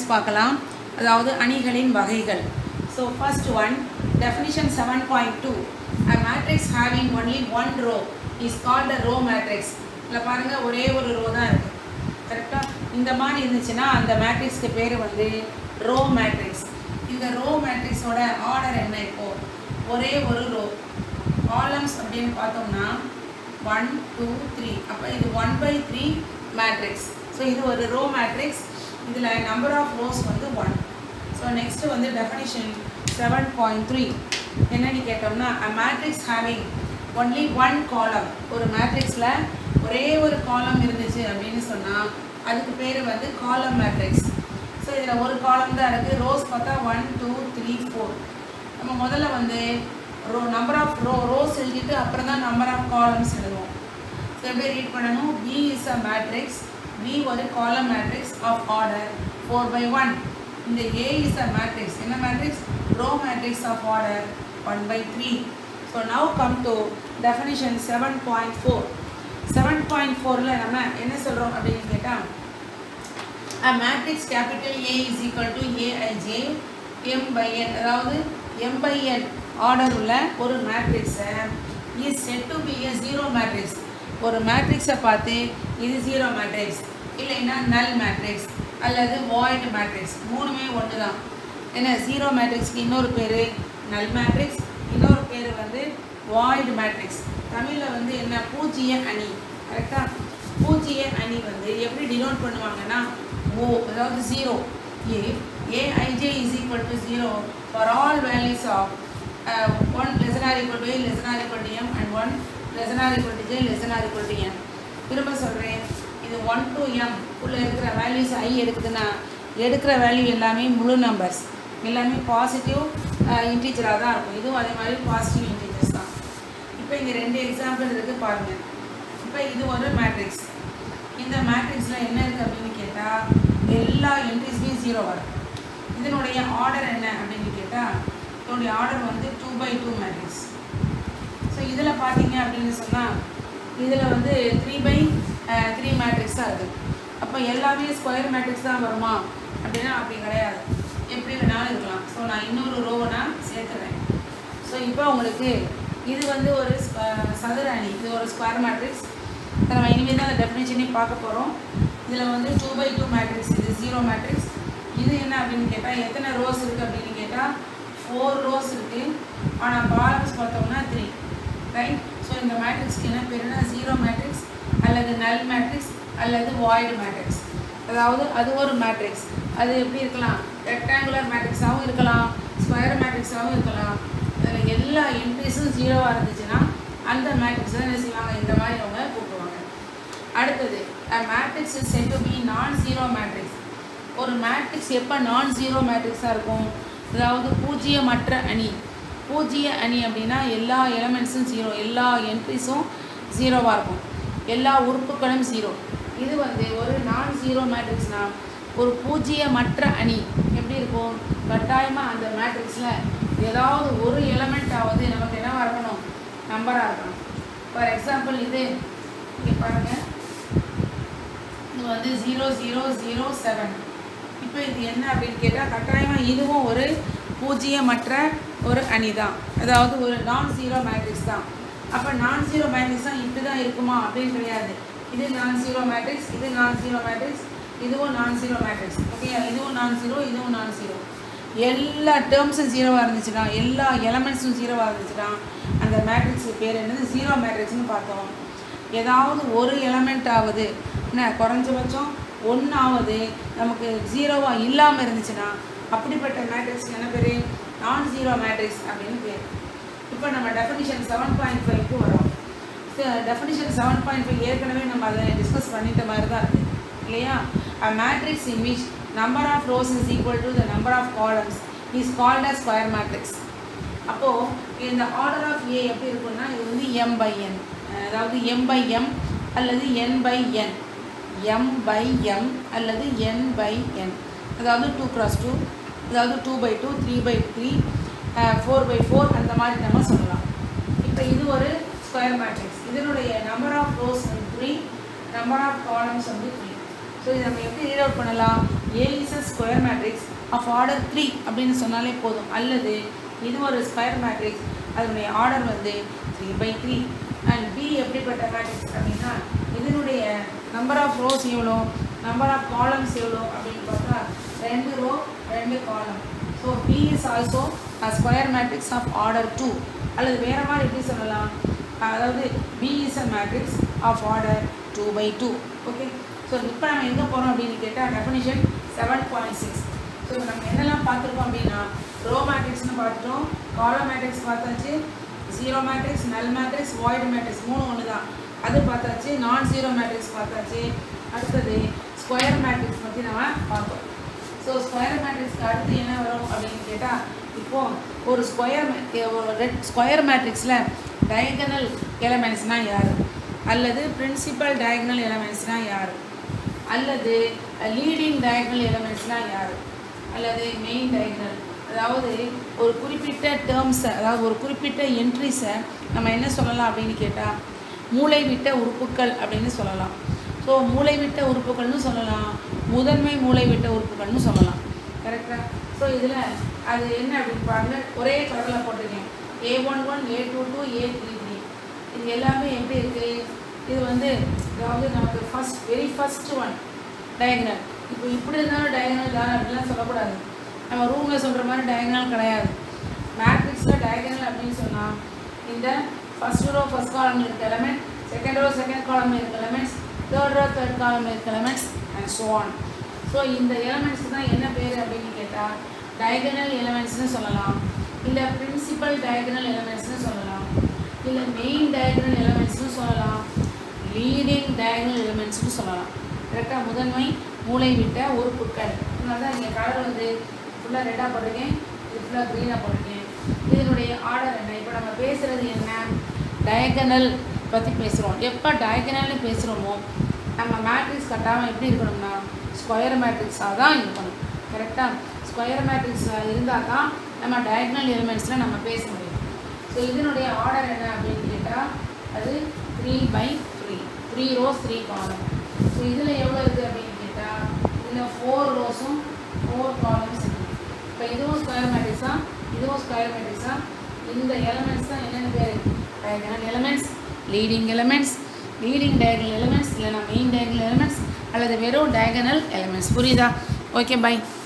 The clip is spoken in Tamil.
பார்க்கலாம் அதாவது அணிகளின் வகைகள் so first one definition seven point two a matrix having only one row is called a row matrix இதில் பாருங்கள் ஒரே ஒரு ரோ தான் இருக்குது கரெக்டாக இந்த மாதிரி இருந்துச்சுன்னா அந்த மேட்ரிக்ஸ்க்கு பேர் வந்து ரோ மேட்ரிக்ஸ் இந்த ரோ மேட்ரிக்ஸோட ஆர்டர் என்ன இப்போ ஒரே ஒரு ரோ காலம்ஸ் அப்படின்னு பார்த்தோம்னா ஒன் டூ த்ரீ அப்போ இது one by three matrix so இது ஒரு ரோ மேட்ரிக்ஸ் இதில் நம்பர் ஆஃப் ரோஸ் வந்து ஒன் ஸோ நெக்ஸ்ட்டு வந்து டெஃபனிஷன் செவன் பாயிண்ட் த்ரீ என்னன்னு கேட்டோம்னா a matrix having only one column ஒரு மேட்ரிக்ஸில் ஒரே ஒரு காலம் இருந்துச்சு அப்படின்னு சொன்னால் அதுக்கு பேர் வந்து காலம் மேட்ரிக்ஸ் ஸோ இதில் ஒரு காலம் தான் இருக்குது ரோஸ் பார்த்தா ஒன் டூ த்ரீ ஃபோர் நம்ம முதல்ல வந்து row number of row rows எழுதிட்டு அப்புறம் தான் நம்பர் ஆஃப் காலம்ஸ் எழுதுவோம் ஸோ எப்படி ரீட் பண்ணணும் B is a matrix B ஒரு column matrix of order four by one இந்த ஏ இஸ் அ மேட்ரிக்ஸ் என்ன matrix row matrix of order one by three so now come to definition seven point four seven point ஃபோரில் நம்ம என்ன சொல்கிறோம் அப்படின்னு கேட்டால் a matrix capital A is equal to Aij m by n அதாவது m by n ஆர்டர் உள்ள ஒரு மேட்ரிக்ஸை is set to be a zero matrix ஒரு மேட்ரிக்ஸை பார்த்து இது ஜீரோ மேட்ரிக்ஸ் இல்லைன்னா நல் மேட்ரிக்ஸ் அல்லது வாய்ட் மேட்ரிக்ஸ் மூணுமே ஒன்று தான் ஏன்னா ஜீரோ மேட்ரிக்ஸ்க்கு இன்னொரு பேர் நல் மேட்ரிக்ஸ் இன்னொரு பேர் வந்து வாய்ட் மேட்ரிக்ஸ் தமிழில் வந்து என்ன பூஜ்ஜிய அணி கரெக்டாக பூஜ்ஜிய அணி வந்து எப்படி டினோட் பண்ணுவாங்கன்னா ஓ அதாவது zero A A I J is equal to zero for all values of one less than or equal to A less than or equal to M and one less than or equal to J less than or equal to M திரும்ப சொல்கிறேன் இது ஒன் டு எம் உள்ள இருக்கிற வேல்யூஸ் ஐ எடுக்குதுன்னா எடுக்கிற வேல்யூ எல்லாமே முழு நம்பர்ஸ் எல்லாமே பாசிட்டிவ் இன்டீஜராக தான் இருக்கும் இதுவும் அதே மாதிரி பாசிட்டிவ் இன்டீஜர்ஸ் தான் இப்போ இங்கே ரெண்டு எக்ஸாம்பிள் இருக்குது பாருங்கள் இப்போ இது ஒரு மேட்ரிக்ஸ் இந்த மேட்ரிக்ஸில் என்ன இருக்குது அப்படின்னு கேட்டால் எல்லா என்ட்ரிஸுமே ஜீரோ வரும் இதனுடைய ஆர்டர் என்ன அப்படின்னு கேட்டால் இதனுடைய ஆர்டர் வந்து two by two matrix so இதில் பார்த்தீங்க அப்படின்னு சொன்னால் இதில் வந்து த்ரீ பை த்ரீ மேட்ரிக்ஸ் தான் இருக்குது அப்போ எல்லாமே ஸ்கொயர் மேட்ரிக்ஸ் தான் வருமா அப்படின்னா அப்படி கிடையாது எப்படி வேணாலும் இருக்கலாம் ஸோ நான் இன்னொரு ரோவை நான் சேர்த்துறேன் ஸோ இப்போ உங்களுக்கு இது வந்து ஒரு ஸ்கொ- சதுர அணி இது ஒரு ஸ்கொயர் மேட்ரிக்ஸ் இதை நம்ம இனிமேல் தான் அந்த டெஃபினேஷனே பார்க்க போகிறோம் இதில் வந்து டூ பை டூ மேட்ரிக்ஸ் இது ஜீரோ மேட்ரிக்ஸ் இது என்ன அப்படின்னு கேட்டால் எத்தனை ரோஸ் இருக்குது அப்படின்னு கேட்டால் ஃபோர் ரோஸ் இருக்குது ஆனால் காலம்ஸ் பார்த்தோம்னா த்ரீ ரைட் ஸோ இந்த மேட்ரிக்ஸ்க்கு என்ன பேருனா ஜீரோ மேட்ரிக்ஸ் அல்லது நல் மேட்ரிக்ஸ் அல்லது வாய்டு மேட்ரிக்ஸ் அதாவது அது ஒரு மேட்ரிக்ஸ் அது எப்படி இருக்கலாம் ரெக்டாங்குலர் மேட்ரிக்ஸாகவும் இருக்கலாம் ஸ்கொயர் மேட்ரிக்ஸாகவும் இருக்கலாம் அதில் எல்லா என்ட்ரிஸும் ஜீரோவாக இருந்துச்சுன்னா அந்த மேட்ரிக்ஸ் தான் என்ன செய்வாங்க இந்த மாதிரி அவங்க கூப்பிடுவாங்க அடுத்தது a matrix is said to be non zero matrix ஒரு மேட்ரிக்ஸ் எப்போ நான் ஜீரோ மேட்ரிக்ஸாக இருக்கும் அதாவது பூஜ்ஜியமற்ற அணி பூஜ்ஜிய அணி அப்படின்னா எல்லா எலமெண்ட்ஸும் ஜீரோ எல்லா என்ட்ரிஸும் ஜீரோவாக இருக்கும் எல்லா உறுப்புகளும் ஜீரோ இது வந்து ஒரு நான் ஜீரோ மேட்ரிக்ஸ்னா ஒரு பூஜ்ஜியமற்ற அணி எப்படி இருக்கும் கட்டாயமாக அந்த மேட்ரிக்ஸில் ஏதாவது ஒரு எலமெண்ட்டாவது நமக்கு என்னவாக இருக்கணும் நம்பராக இருக்கணும் ஃபார் எக்ஸாம்பிள் இது இங்கே பாருங்கள் இது வந்து ஜீரோ ஜீரோ ஜீரோ செவன் இப்போ இது என்ன அப்படின்னு கேட்டால் கட்டாயமாக இதுவும் ஒரு பூஜ்ஜியமற்ற ஒரு அணி தான் அதாவது ஒரு நான் ஜீரோ மேட்ரிக்ஸ் தான் அப்போ நான் ஜீரோ மேட்ரிக்ஸ் தான் இப்படி தான் இருக்குமா அப்படின்னு கிடையாது இது நான் ஜீரோ மேட்ரிக்ஸ் இது நான் ஜீரோ மேட்ரிக்ஸ் இதுவும் நான் ஜீரோ மேட்ரிக்ஸ் ஓகே இதுவும் நான் ஜீரோ இதுவும் நான் ஜீரோ எல்லா டேர்ம்ஸும் ஜீரோவாக இருந்துச்சுன்னா எல்லா எலமெண்ட்ஸும் ஜீரோவாக இருந்துச்சுன்னா அந்த மேட்ரிக்ஸுக்கு பேர் என்னது ஜீரோ மேட்ரிக்ஸ்னு பார்த்தோம் ஏதாவது ஒரு எலமெண்ட் ஆகுது என்ன குறைஞ்சபட்சம் ஒன்றாவது நமக்கு ஜீரோவாக இல்லாமல் இருந்துச்சுன்னா அப்படிப்பட்ட மேட்ரிக்ஸ் என்ன பேர் நான் ஜீரோ மேட்ரிக்ஸ் அப்படின்னு பேர் இப்போ நம்ம டெஃபினிஷன் செவன் பாயிண்ட் ஃபைவ்க்கு வரோம் டெஃபினிஷன் செவன் பாயிண்ட் ஃபைவ் ஏற்கனவே நம்ம அதை டிஸ்கஸ் பண்ணிட்ட மாதிரி தான் இருக்குது இல்லையா a matrix in which number of rows is equal to the number of columns is called as square matrix அப்போது இந்த ஆர்டர் ஆஃப் ஏ எப்படி இருக்கும்னா இது வந்து எம் பை என் அதாவது எம் பை எம் அல்லது N by N M by M அல்லது என் பை என் அதாவது டூ க்ராஸ் டூ அதாவது two by two three by three four by four அந்த மாதிரி நம்ம சொல்லலாம் இப்போ இது ஒரு ஸ்கொயர் மேட்ரிக்ஸ் இதனுடைய நம்பர் ஆஃப் ரோஸ் வந்து த்ரீ நம்பர் ஆஃப் காலம்ஸ் வந்து த்ரீ ஸோ இதை நம்ம எப்படி ரீட் அவுட் பண்ணலாம் A is a square matrix of order three அப்படின்னு சொன்னாலே போதும் அல்லது இது ஒரு ஸ்கொயர் மேட்ரிக்ஸ் அதனுடைய ஆர்டர் வந்து three by three and B எப்படிப்பட்ட மேட்ரிக்ஸ் அப்படின்னா இதனுடைய நம்பர் ஆஃப் ரோஸ் எவ்வளோ நம்பர் ஆஃப் காலம்ஸ் எவ்வளோ அப்படின்னு பார்த்தா ரெண்டு ரோ ரெண்டு column so B is also a square matrix of order two அல்லது வேறு மாதிரி எப்படி சொல்லலாம் அதாவது B is a matrix of order two by two okay so இப்போ நம்ம எங்கே போகிறோம் அப்படின்னு கேட்டால் definition seven point six so இப்போ நம்ம என்னெல்லாம் பார்த்துருக்கோம் அப்படின்னா ரோ மேட்ரிக்ஸ்னு பார்த்துட்டோம் காலம் மேட்ரிக்ஸ் பார்த்தாச்சு zero matrix null matrix void matrix மூணு ஒன்று தான் அது பார்த்தாச்சு நான் ஜீரோ மேட்ரிக்ஸ் பார்த்தாச்சு அடுத்தது ஸ்கொயர் மேட்ரிக்ஸ் பற்றி நம்ம பார்த்தோம் ஸோ ஸ்கொயர் மேட்ரிக்ஸ்க்கு அடுத்து என்ன வரும் அப்படின்னு கேட்டால் இப்போது ஒரு ஸ்கொயர் ஒரு ரெட் ஸ்கொயர் மேட்ரிக்ஸில் டயகனல் எலமெண்ட்ஸ்னால் யார் அல்லது பிரின்சிபல் டயகனல் எலமெண்ட்ஸ்னால் யார் அல்லது லீடிங் டயகனல் எலமெண்ட்ஸ்னால் யார் அல்லது மெயின் டயகனல் அதாவது ஒரு குறிப்பிட்ட டேர்ம்ஸை அதாவது ஒரு குறிப்பிட்ட என்ட்ரிஸை நம்ம என்ன சொல்லலாம் அப்படின்னு கேட்டால் மூளைவிட்ட உறுப்புக்கள் அப்படின்னு சொல்லலாம் ஸோ மூளைவிட்ட உறுப்புகள்னு சொல்லலாம் முதன்மை மூளைவிட்ட உறுப்புகள்னு சொல்லலாம் கரெக்டாக ஸோ இதில் அது என்ன அப்படின்னு பாருங்க ஒரே கலரில் போட்டிருக்கேன் A one one A two two A three three இது எல்லாமே எப்படி இருக்குது இது வந்து அதாவது நமக்கு first very first one diagonal இப்போ இப்படி இருந்தாலும் டயக்னல் தான் அப்படிலாம் சொல்லக்கூடாது நம்ம ரூமில் சொல்கிற மாதிரி டயக்னல் கிடையாது மேட்ரிக்ஸில் டயக்னல் அப்படின்னு சொன்னால் இந்த ஃபஸ்ட் ரோ ஃபஸ்ட் காலம் இருக்க element second row second column இருக்க elements third row third column இருக்க elements and so on so இந்த எலமெண்ட்ஸ் தான் என்ன பேர் அப்படின்னு கேட்டால் டயகனல் எலமெண்ட்ஸ்னு சொல்லலாம் இல்லை பிரின்சிபல் டயகனல் எலமெண்ட்ஸ்னு சொல்லலாம் இல்லை மெயின் டயகனல் எலமெண்ட்ஸ்னு சொல்லலாம் லீடிங் டயகனல் எலமெண்ட்ஸ்னு சொல்லலாம் கரெக்டாக முதன்மை மூளை விட்ட உறுப்புக்கள் அதனால தான் இங்கே கலர் வந்து ஃபுல்லாக ரெட்டாக போட்டிருக்கேன் இது ஃபுல்லாக க்ரீனாக போட்டிருக்கேன் இதனுடைய ஆர்டர் என்ன இப்போ நம்ம பேசுகிறது என்ன டயகனல் பற்றி பேசுகிறோம் எப்போ டயகனல்னு பேசுகிறோமோ நம்ம மேட்ரிக்ஸ் கட்டாமல் எப்படி இருக்கணும்னா ஸ்கொயர் மேட்ரிக்ஸாக தான் இருக்கணும் கரெக்டாக ஸ்கொயர் மேட்ரிக்ஸ் இருந்தால் தான் நம்ம டயக்னல் எலிமெண்ட்ஸில் நம்ம பேச முடியும் ஸோ இதனுடைய ஆர்டர் என்ன அப்படின்னு கேட்டால் அது three by three three rows three column so இதில் எவ்வளோ இருக்குது அப்படின்னு கேட்டால் இதில் ஃபோர் ரோஸும் ஃபோர் காலம்ஸ் இருக்குது இப்போ இதுவும் ஸ்கொயர் மேட்ரிக்ஸா இதுவும் ஸ்கொயர் மேட்ரிக்ஸா இந்த எலமெண்ட்ஸ் தான் என்னென்ன பேர் diagonal elements leading elements leading diagonal elements இல்லைனா மெயின் டயகனல் எலமெண்ட்ஸ் அல்லது வெறும் டயகனல் எலமெண்ட்ஸ் புரியுதா ஓகே பை